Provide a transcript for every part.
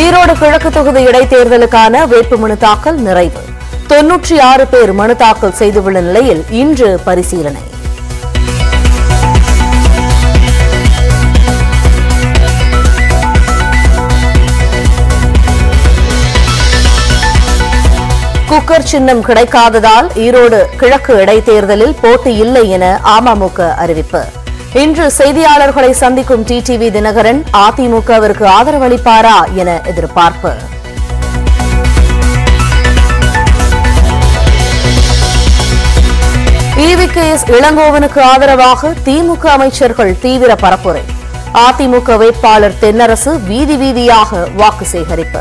ஈரோடு கிழக்கு தொகுதி இடைத்தேர்தலுக்கான வேட்புமனு தாக்கல் நிறைவு தொன்னூற்றி ஆறு பேர் மனு தாக்கல் செய்துள்ள நிலையில் இன்று பரிசீலனை குக்கர் சின்னம் கிடைக்காததால் ஈரோடு கிழக்கு இடைத்தேர்தலில் போட்டி இல்லை என அமமுக அறிவிப்பு இன்று செய்தியாளர்களை சந்திக்கும் டிடிவி தினகரன் அதிமுகவிற்கு ஆதரவளிப்பாரா என எதிர்பார்ப்பு இவிகேஎஸ் இளங்கோவனுக்கு ஆதரவாக திமுக அமைச்சர்கள் தீவிர பரப்புரை அதிமுக வேட்பாளர் தென்னரசு வீதி வீதியாக வாக்கு சேகரிப்பு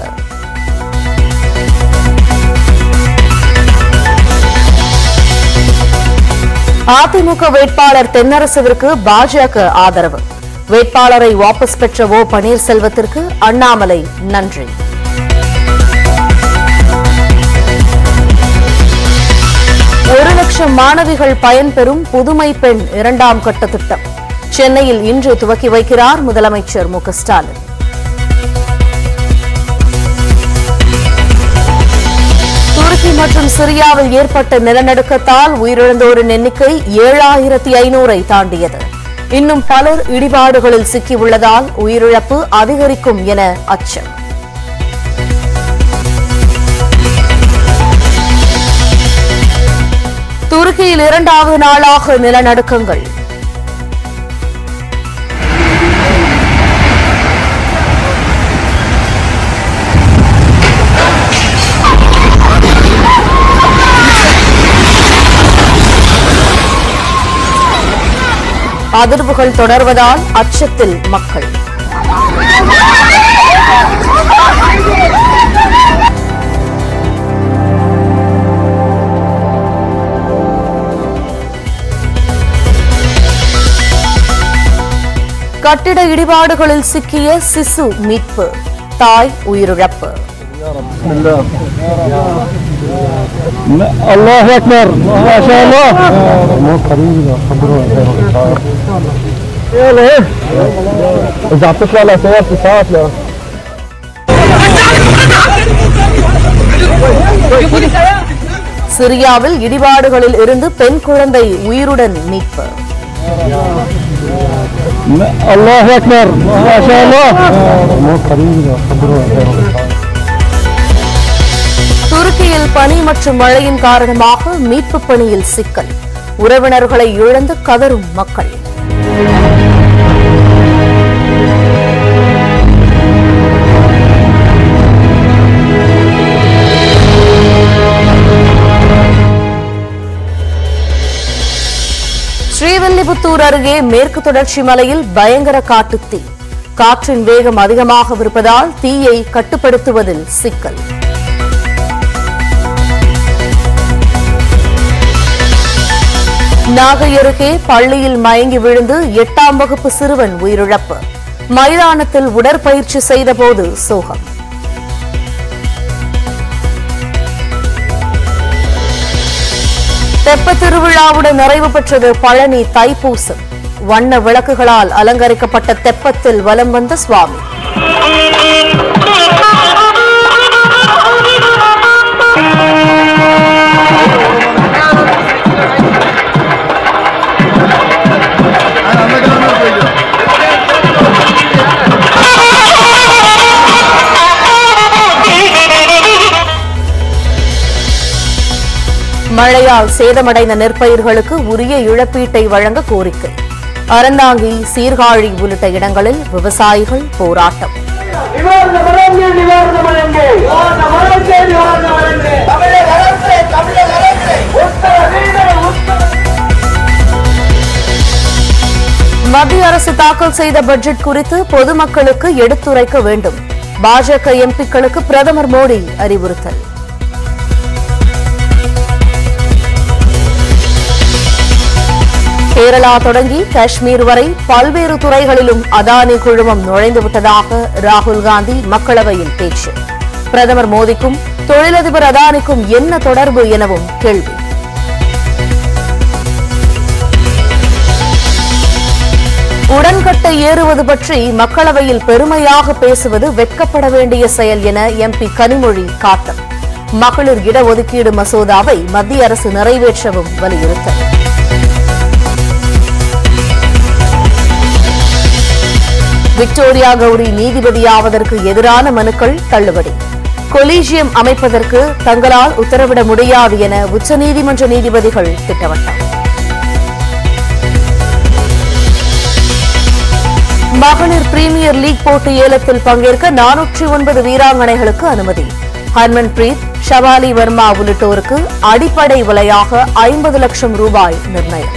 அதிமுக வேட்பாளர் தென்னரசுவிற்கு பாஜக ஆதரவு வேட்பாளரை வாபஸ் பெற்ற ஓ பன்னீர்செல்வத்திற்கு அண்ணாமலை நன்றி ஒரு லட்சம் மாணவிகள் பயன்பெறும் புதுமை பெண் இரண்டாம் கட்ட திட்டம் சென்னையில் இன்று துவக்கி வைக்கிறார் முதலமைச்சர் மு க ஸ்டாலின் துருக்கி மற்றும் சிரியாவில் ஏற்பட்ட நிலநடுக்கத்தால் உயிரிழந்தோரின் எண்ணிக்கை ஏழாயிரத்தி ஐநூறை தாண்டியது இன்னும் பலர் இடிபாடுகளில் சிக்கியுள்ளதால் உயிரிழப்பு அதிகரிக்கும் என அச்சம் துருக்கியில் இரண்டாவது நாளாக நிலநடுக்கங்கள் அதிர்வுகள் தொடர்வதால் அச்சத்தில் மக்கள் கட்டிட இடிபாடுகளில் சிக்கிய சிசு மீட்பு தாய் உயிரிழப்பு الله اكبر ما شاء الله يلا ايه اذا هتطلع لا صور في ساعات لا சிரியாவில் இடிபாடுகளில் இருந்து பெண் குழந்தை உயிருடன் மீட்பு الله اكبر ما شاء الله துருக்கியில் பனி மற்றும் மழையின் காரணமாக மீட்புப் பணியில் சிக்கல் உறவினர்களை இழந்து கதறும் மக்கள் ஸ்ரீவில்லிபுத்தூர் அருகே மேற்கு தொடர்ச்சி மலையில் பயங்கர காட்டுத்தீ காற்றின் வேகம் அதிகமாக இருப்பதால் தீயை கட்டுப்படுத்துவதில் சிக்கல் நாகை அருகே பள்ளியில் மயங்கி விழுந்து எட்டாம் வகுப்பு சிறுவன் உயிரிழப்பு மைதானத்தில் உடற்பயிற்சி செய்தபோது சோகம் தெப்பத் திருவிழாவுடன் நிறைவு பெற்றது பழனி தைப்பூசம் வண்ண விளக்குகளால் அலங்கரிக்கப்பட்ட தெப்பத்தில் வலம் வந்த சுவாமி மழையால் சேதமடைந்த நெற்பயிர்களுக்கு உரிய இழப்பீட்டை வழங்க கோரிக்கை அறந்தாங்கி சீர்காழி உள்ளிட்ட இடங்களில் விவசாயிகள் போராட்டம் நிவாரண வழங்கு நிவாரண வழங்கு நிவாரண வழங்கு நிவாரண வழங்கு தமிழக அரசு தமிழக அரசு உத்தரவீடு உத்தரவு மத்திய அரசு தாக்கல் செய்த பட்ஜெட் குறித்து பொதுமக்களுக்கு எடுத்துரைக்க வேண்டும் பாஜக எம்பிக்களுக்கு பிரதமர் மோடி அறிவுறுத்தல் கேரளா தொடங்கி காஷ்மீர் வரை பல்வேறு துறைகளிலும் அதானி குழுமம் நுழைந்துவிட்டதாக ராகுல் காந்தி மக்களவையில் பேச்சு பிரதமர் மோடிக்கும் தொழிலதிபர் அதானிக்கும் என்ன தொடர்பு எனவும் கேள்வி உடன்கட்டை ஏறுவது பற்றி மக்களவையில் பெருமையாக பேசுவது வெட்கப்பட வேண்டிய செயல் என எம்பி கனிமொழி காட்டம் மகளிர் இடஒதுக்கீடு மசோதாவை மத்திய அரசு நிறைவேற்றவும் வலியுறுத்தல் விக்டோரியா கௌரி நீதிபதியாவதற்கு எதிரான மனுக்கள் தள்ளுபடி கொலீஜியம் அமைப்பதற்கு தங்களால் உத்தரவிட முடியாது என உச்சநீதிமன்ற நீதிபதிகள் திட்டவட்டம் மகளிர் பிரீமியர் லீக் போட்டி ஏலத்தில் பங்கேற்க நானூற்றி ஒன்பது வீராங்கனைகளுக்கு அனுமதி ஹர்மன் பிரீத் ஷவாலி வர்மா உள்ளிட்டோருக்கு அடிப்படை விலையாக ஐம்பது லட்சம் ரூபாய் நிர்ணயம்